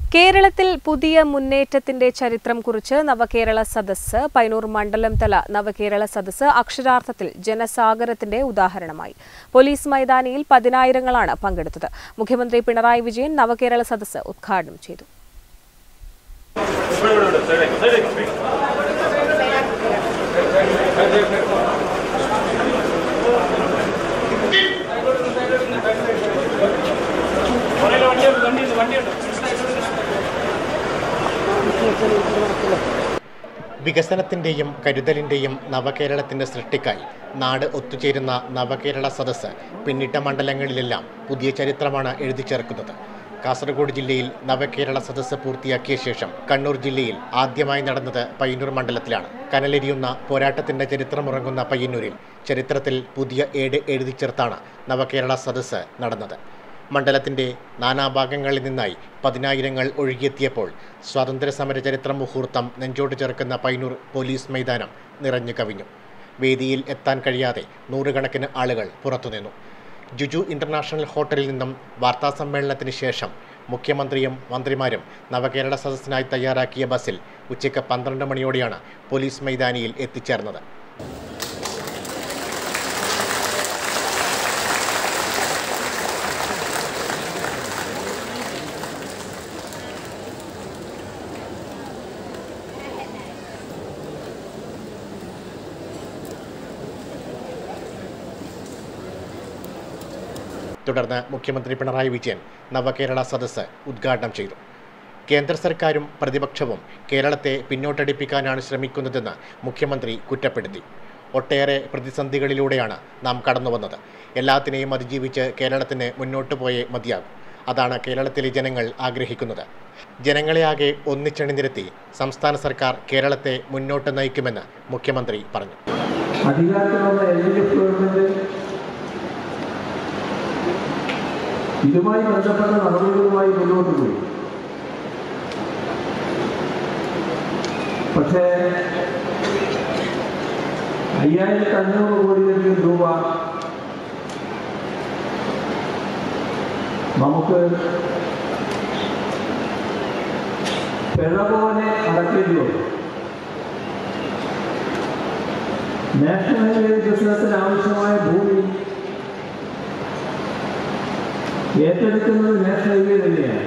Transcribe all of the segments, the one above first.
കേരളത്തിൽ പുതിയ മുന്നേറ്റത്തിന്റെ ചരിത്രം കുറിച്ച് നവകേരള സദസ്സ് പൈനൂർ മണ്ഡലം തല നവകേരള സദസ്സ് അക്ഷരാർത്ഥത്തിൽ ജനസാഗരത്തിന്റെ ഉദാഹരണമായി പോലീസ് മൈതാനിയിൽ പതിനായിരങ്ങളാണ് പങ്കെടുത്തത് മുഖ്യമന്ത്രി പിണറായി വിജയൻ നവകേരള സദസ്സ് ഉദ്ഘാടനം ചെയ്തു വികസനത്തിന്റെയും കരുതലിന്റെയും നവകേരളത്തിന്റെ സൃഷ്ടിക്കായി നാട് ഒത്തുചേരുന്ന നവകേരള സദസ്സ് പിന്നിട്ട മണ്ഡലങ്ങളിലെല്ലാം പുതിയ ചരിത്രമാണ് എഴുതി ചേർക്കുന്നത് കാസർഗോഡ് ജില്ലയിൽ നവകേരള സദസ്സ് പൂർത്തിയാക്കിയ ശേഷം കണ്ണൂർ ജില്ലയിൽ ആദ്യമായി നടന്നത് പയ്യന്നൂർ മണ്ഡലത്തിലാണ് കനലെരിയുന്ന പോരാട്ടത്തിന്റെ ചരിത്രമുറങ്ങുന്ന പയ്യന്നൂരിൽ ചരിത്രത്തിൽ പുതിയ ഏട് എഴുതി ചേർത്താണ് നവകേരള സദസ്സ് നടന്നത് മണ്ഡലത്തിന്റെ നാനാഭാഗങ്ങളിൽ നിന്നായി പതിനായിരങ്ങൾ ഒഴുകിയെത്തിയപ്പോൾ സ്വാതന്ത്ര്യ സമര ചരിത്ര മുഹൂർത്തം നെഞ്ചോട് ചേർക്കുന്ന പൈനൂർ പോലീസ് മൈതാനം നിറഞ്ഞു കവിഞ്ഞു വേദിയിൽ എത്താൻ കഴിയാതെ നൂറുകണക്കിന് ആളുകൾ പുറത്തുനിന്നു ജുജു ഇന്റർനാഷണൽ ഹോട്ടലിൽ നിന്നും വാർത്താ സമ്മേളനത്തിന് ശേഷം മുഖ്യമന്ത്രിയും മന്ത്രിമാരും നവകേരള സദസ്സിനായി തയ്യാറാക്കിയ ബസ്സിൽ ഉച്ചയ്ക്ക് പന്ത്രണ്ട് മണിയോടെയാണ് പോലീസ് മൈതാനിയിൽ എത്തിച്ചേർന്നത് തുടർന്ന് മുഖ്യമന്ത്രി പിണറായി വിജയൻ നവകേരള സദസ്സ് ഉദ്ഘാടനം ചെയ്തു കേന്ദ്ര സർക്കാരും പ്രതിപക്ഷവും കേരളത്തെ പിന്നോട്ടടിപ്പിക്കാനാണ് ശ്രമിക്കുന്നതെന്ന് മുഖ്യമന്ത്രി കുറ്റപ്പെടുത്തി ഒട്ടേറെ പ്രതിസന്ധികളിലൂടെയാണ് നാം കടന്നുവന്നത് എല്ലാത്തിനെയും അതിജീവിച്ച് കേരളത്തിന് മുന്നോട്ട് പോയേ മതിയാകും അതാണ് കേരളത്തിലെ ജനങ്ങൾ ആഗ്രഹിക്കുന്നത് ജനങ്ങളെ ആകെ ഒന്നിച്ചണിനിരത്തി സംസ്ഥാന സർക്കാർ കേരളത്തെ മുന്നോട്ട് നയിക്കുമെന്ന് മുഖ്യമന്ത്രി പറഞ്ഞു അധികാരത്തിലുള്ള എൽ ഡി എഫ് ഗവൺമെന്റ് ഇതുമായി ബന്ധപ്പെട്ട നടപടികളുമായി മുന്നോട്ട് പോയി പക്ഷേ അയ്യായിരത്തി അഞ്ഞൂറ് കോടിയിലധികം രൂപ നമുക്ക് പിഴ പോലെ അടക്കേണ്ടി വന്നു നാഷണൽ ഹൈവേ ബിസിനസ്സിന് ആവശ്യമായ ഭൂമി ഏറ്റെടുക്കുന്നത് നാഷണൽ ഹൈവേ തന്നെയാണ്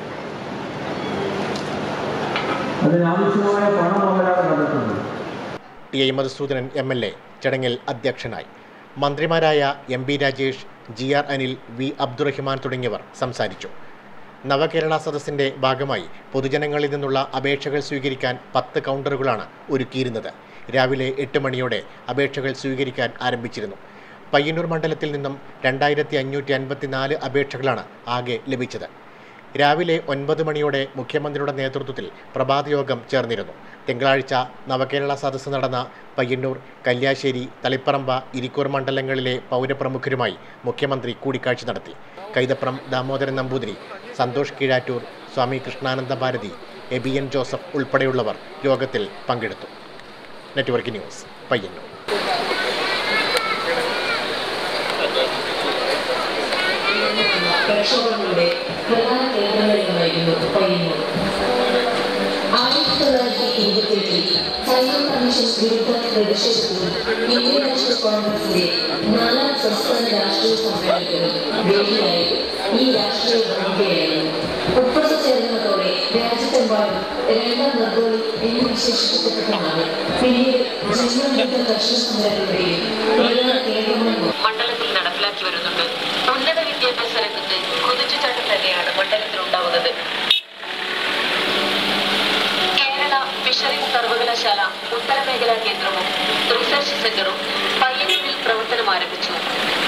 അതിനാവശ്യമായ പണം അവരാണ് കണ്ടെത്തുന്നത് T I Madhusoodanan M L A ചടങ്ങിൽ അധ്യക്ഷനായി മന്ത്രിമാരായ M B Rajesh G R Anil V Abdurahiman തുടങ്ങിയവർ സംസാരിച്ചു നവകേരള സദസ്സിന്റെ ഭാഗമായി പൊതുജനങ്ങളിൽ നിന്നുള്ള അപേക്ഷകൾ സ്വീകരിക്കാൻ പത്ത് കൗണ്ടറുകളാണ് ഒരുക്കിയിരുന്നത് രാവിലെ എട്ട് മണിയോടെ അപേക്ഷകൾ സ്വീകരിക്കാൻ ആരംഭിച്ചിരുന്നു പയ്യന്നൂർ മണ്ഡലത്തിൽ നിന്നും രണ്ടായിരത്തി അഞ്ഞൂറ്റി അൻപത്തിനാല് അപേക്ഷകളാണ് ആകെ ലഭിച്ചത് രാവിലെ ഒൻപത് മണിയോടെ മുഖ്യമന്ത്രിയുടെ നേതൃത്വത്തിൽ പ്രഭാതയോഗം ചേർന്നിരുന്നു തിങ്കളാഴ്ച നവകേരള സദസ്സ് നടന്ന പയ്യന്നൂർ കല്യാശ്ശേരി തളിപ്പറമ്പ ഇരിക്കൂർ മണ്ഡലങ്ങളിലെ പൗരപ്രമുഖരുമായി മുഖ്യമന്ത്രി കൂടിക്കാഴ്ച നടത്തി കൈതപ്രം ദാമോദരൻ നമ്പൂതിരി സന്തോഷ് കീഴാറ്റൂർ സ്വാമി കൃഷ്ണാനന്ദ ഭാരതി എബിയൻ ജോസഫ് ഉൾപ്പെടെയുള്ളവർ യോഗത്തിൽ പങ്കെടുത്തു നെറ്റ്വർക്ക് ന്യൂസ് പയ്യന്നൂർ പ്രക്ഷോഭങ്ങളുടെ പ്രധാന കേന്ദ്രങ്ങളിലൊന്നായിരുന്നു പയ്യന്നൂർ ആയിരത്തി തൊള്ളായിരത്തി ഇരുപത്തിയെട്ടിൽ സൈമൺ കമ്മീഷൻ വിരുദ്ധ പ്രതിഷേധത്തിൽ ഇന്ത്യൻ നാഷണൽ കോൺഗ്രസിന്റെ നാലാം സംസ്ഥാന രാഷ്ട്രീയ സമ്മേളനത്തിന് വേദിയായി ഈ രാഷ്ട്രീയ പ്രമുഖയായിരുന്നു ഉപ്പുറത്ത് ചേർന്നതോടെ രാജ്യത്തെമ്പാടും രണ്ടാം നിർഗോളി എന്ന് വിശേഷിപ്പിക്കപ്പെട്ടതാണ് പിന്നീട് ജന്മവിരുദ്ധ കർഷക സമരങ്ങളുടെയും പ്രധാന കേന്ദ്രമായി മണ്ഡലത്തിൽ നടപ്പിലാക്കി വരുന്നുണ്ട് ഉന്നത വിദ്യാഭ്യാസ രംഗത്ത് കുതിച്ചുചാട്ടം തന്നെയാണ് മണ്ഡലത്തിൽ ഉണ്ടാവുന്നത് കേരള ഫിഷറീസ് സർവകലാശാല ഉത്തരമേഖലാ കേന്ദ്രവും റിസർച്ച് സെന്ററും പയ്യന്നൂരിൽ പ്രവർത്തനം ആരംഭിച്ചു